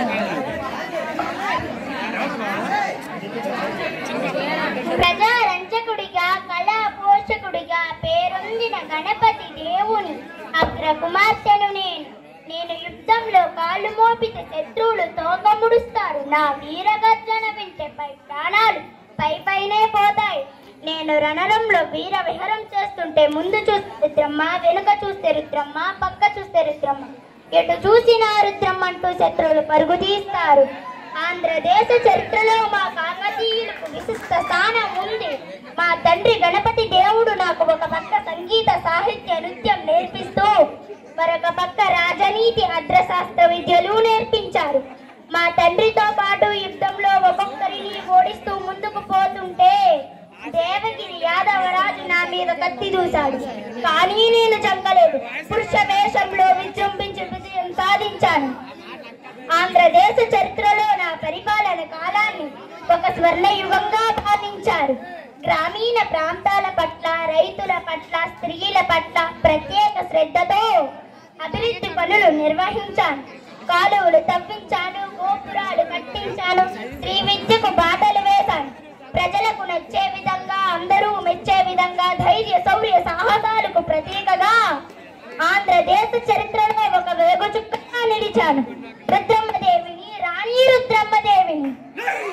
ప్రజారంజకుడిగా కళా పోషకుడిగా పేరొందిన గణపతి దేవుని అగ్ర కుమార్తెను నేను నేను యుద్ధంలో కాళ్ళు మోపితే శత్రువులు తోకముడుస్తారు నా వీరగర్జన వింటే పై ప్రాణాలు పై పైనే పోతాయి నేను రణరంలో వీర విహరం చేస్తుంటే ముందు చూస్తే రుద్రమ్మ వెనుక చూస్తే రుద్రమ్మ పక్క చూస్తే రుద్రమ్మ ఎటు చూసినా రుద్రమ్మ అంటూ శత్రువులు పరుగు తీస్తారు ఆంధ్రదేశ చరిత్రలో మా కాకతీయులకు విశిష్ట స్థానం ఉంది మా తండ్రి గణపతి దేవుడు నాకు ఒక పక్క సంగీత సాహిత్య నృత్యం నేర్పిస్తూ మరొక పక్క రాజనీతి అద్రశాస్త్ర విద్యలు నేర్పించారు మా తండ్రితో పాటు యుద్ధంలో ఒక్కొక్కరిని ఓడిస్తూ ముందుకు పోతుంటే దేవగిరి యాదవరాజు నా మీద కత్తి దూశాడు కానీ నేను చంపలేదు పురుష వేషంలో విజృంభించి విజయం సాధించాను ఆంధ్రదేశ చరిత్రలో నా పరిపాలన కాలాన్ని ఒక స్వర్ణ యుగంగా భావించారు గ్రామీణ ప్రాంతాల పట్ల రైతుల పట్ల స్త్రీల పట్ల ప్రత్యేక శ్రద్ధతో అభివృద్ధి పనులు నిర్వహించాను కాలువలు తవ్వించాను గోపురాలు కట్టించాను స్త్రీ విద్యకు బాటలు వేశాను ప్రజలకు నచ్చే విధంగా అందరూ మెచ్చే విధంగా ధైర్య శౌర్య సాహసాలకు ప్రతీకగా ఆంధ్రదేశ చరిత్రలో ఒక వెలుగు చుక్కగా నిలిచాను రుద్రమ్మదేవిని రాణి రుద్రమ్మదేవిని